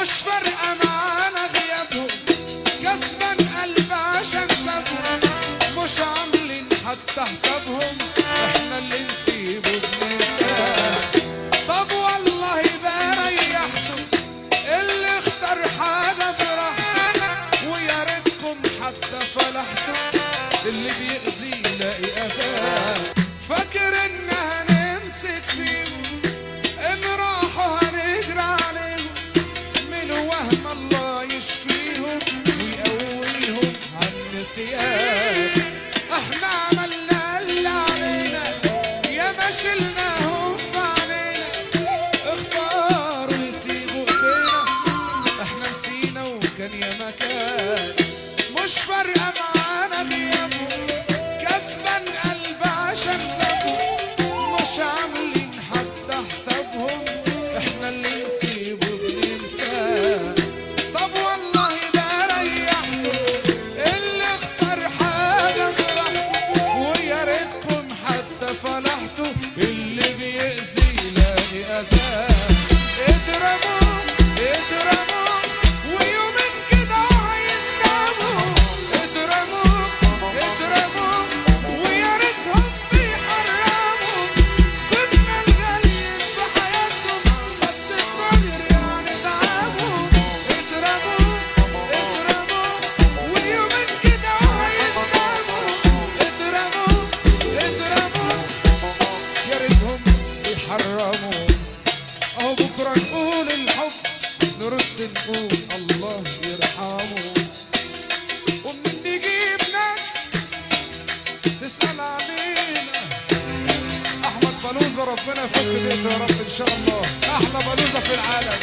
مش فارقة معانا غيابهم كسبان قلب عشان سابهم مش عاملين حتى حسابهم احنا اللي نسيبه بننساه طب والله بريحته اللي اختار حاجة براحته ويا ريتكم حتى فلحتوا اللي بيأذي يلاقي أذاه فاكر إن هنمسك فيهم إن راحوا هنجري عليهم من وهم الله يشفيهم ويقويهم عن النسيان احنا عملنا اللي علينا يا ما شلناهم في عينينا اختاروا يسيبوا ايدينا احنا نسينا وكان يا مكان مش فارقه معانا غيابهم كسبان قلب عشان سابهم مش عاملين حتى حسابهم احنا اللي نسيبه بننساه طب والله ده ريحته اللي اختار حاجه براحته ويا ريتكم حتى فلحتوا اللي بيأذي يلاقي اذاه اضربوه اضربوه ويومين كده هيندموا اضربوه اضربوه ويا ريتهم بيحرموا كنا الغاليين في حياتهم بس الصغير يعني تعبوا اضربوه اضربوه ويومين كده هيندموا اضربوه اضربوه يا ريتهم بيحرموا اهو بكره نقول الحب نرد نقول الله يرحمه وبنجيب ناس تسأل علينا احمد بلوزة ربنا يفك بيته يا رب ان شاء الله احلى بلوزة في العالم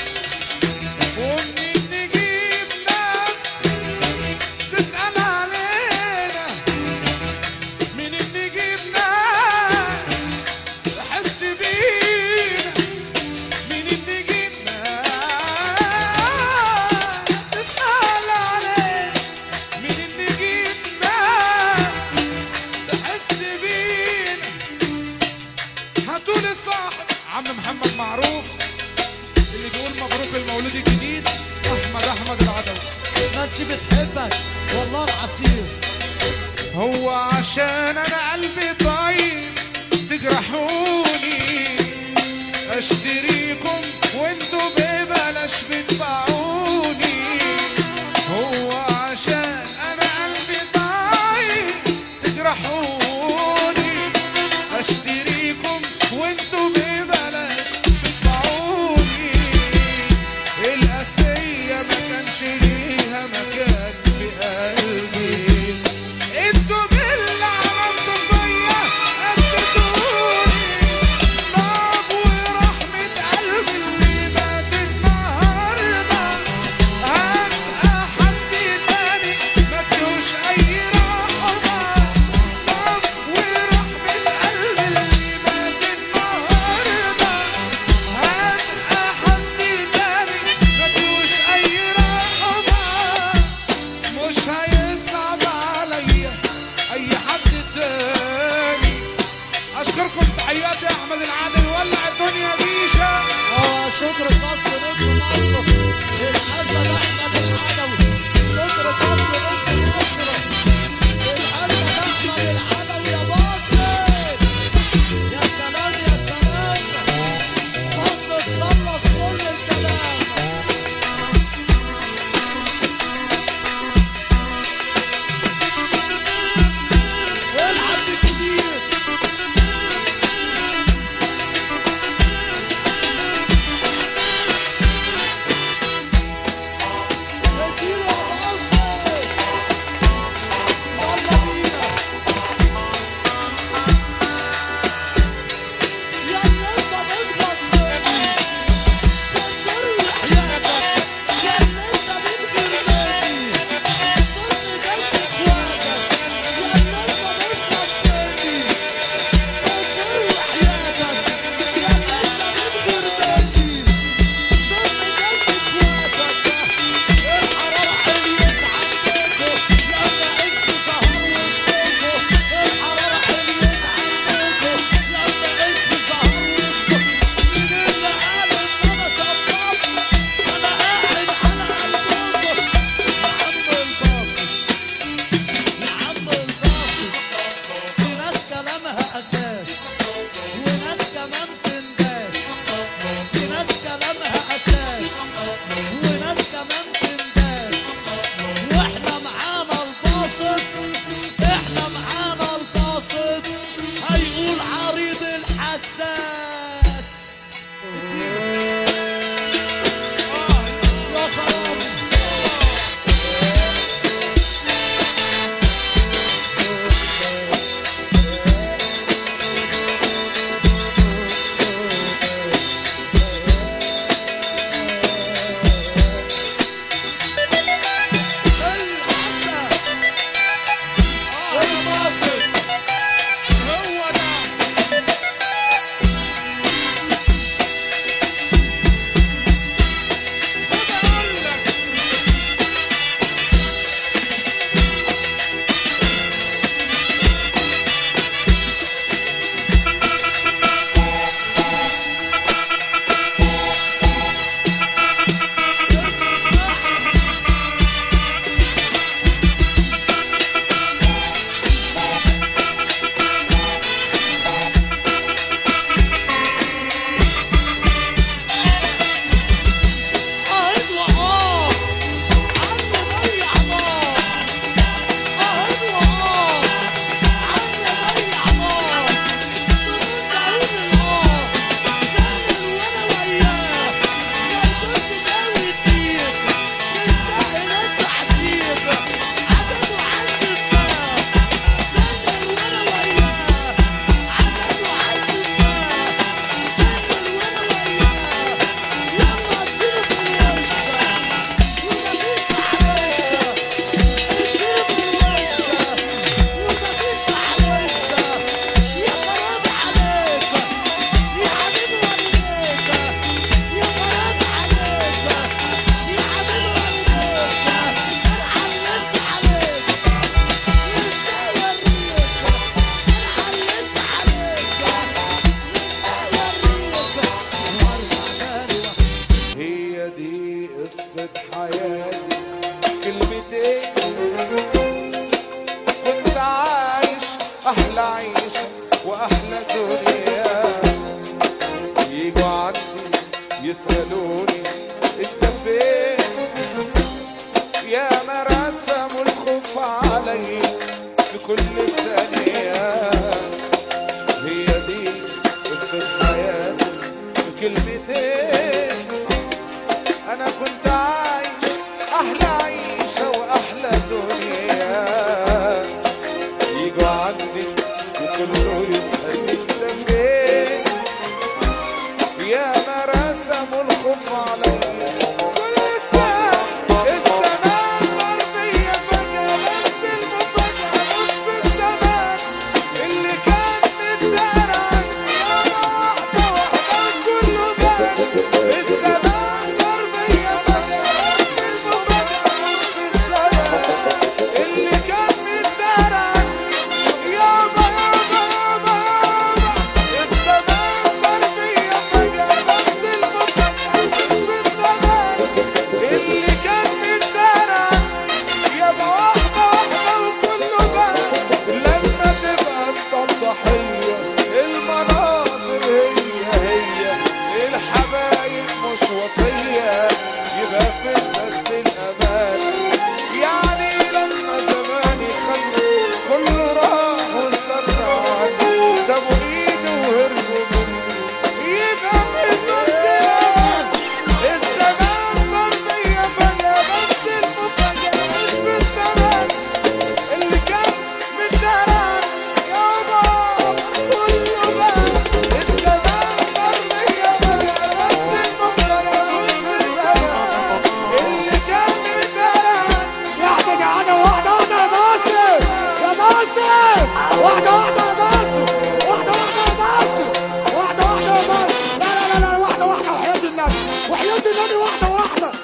وبنجيب ناس تسأل علينا مين نجيب ناس تحس بينا مين اللي جبنا تسأل عليه مين اللي جبنا تحس بينا هاتولي صاحب عم محمد معروف اللي بيقول مبروك المولود الجديد احمد احمد العدوي الناس دي بتحبك والله العصير هو عشان انا قلبي طيب تجرحوني اشتريكم وانتوا ببلاش بتباعوني هو عشان انا قلبي طيب تجرحوني اشتريكم وانتوا ببلاش بتباعوني القاسية ما كانش ليها مكان في قلبي انتوا باللي عملتوا فيا قسيتوني طب ورحمة قلبي اللي مات النهاردة هبقى حد تاني ما فيهوش أي رحمة طب ورحمة قلبي اللي مات النهاردة هبقى حد تاني ما فيهوش أي رحمة مش هيصعب عليا اي حد تاني اشكركم تحياتي يا احمد العادل ولع الدنيا بيشه اه شكر مصر نجم مصر الحسن احمد العدوي شكر مصر نجم مصر الحسن احمد العدوي يا مصر يا سلام يا سلام مصر تخلص كل الكلام والعبد الكبير سألوني انت فين يا ما رسموا الخوف علي في كل ثانية هي دي قصة حياتي في كلمتين أنا كنت عايش أحلى عيشة وأحلى دنيا يجوا عندي وكله يسأل انت فين يا ما رسموا الخوف علي كل سنة السماء غربية فجأة بس المفاجأة مش في الزمان اللي كان متدار عني واحدة واحدة كله بان السماء غربية فجأة بس المفاجأة مش في الزمان اللي كان متدار عني يابا يابا يابا يابا السماء غربية فجأة بس المفاجأة مش في الزمان اللي كان متدار عني يابا واحدة واحدة وكله بان لما تبقى انت الضحية المناظر هي هي الحبايب مش وفية يبقى فين بس الأمان يعني لما زماني خلوا كله راح واستنى عني سابوا ايدي وهربوا مني يبقى فين بس الأمان الزمان ضربية فجأة بس المفاجأة مش في الزمان اللي كان متدرب يابا كله بان الزمان ضربية فجأة بس المفاجأة مش في الزمان اللي كان متدرب يعني جعانة واحدة واحدة يا باسم يا باسم واحدة واحدة يا باسم واحدة واحدة يا باسم واحدة واحدة يا باسم لا لا لا لا واحدة واحدة وحياة النبي وحياة النبي واحدة واحدة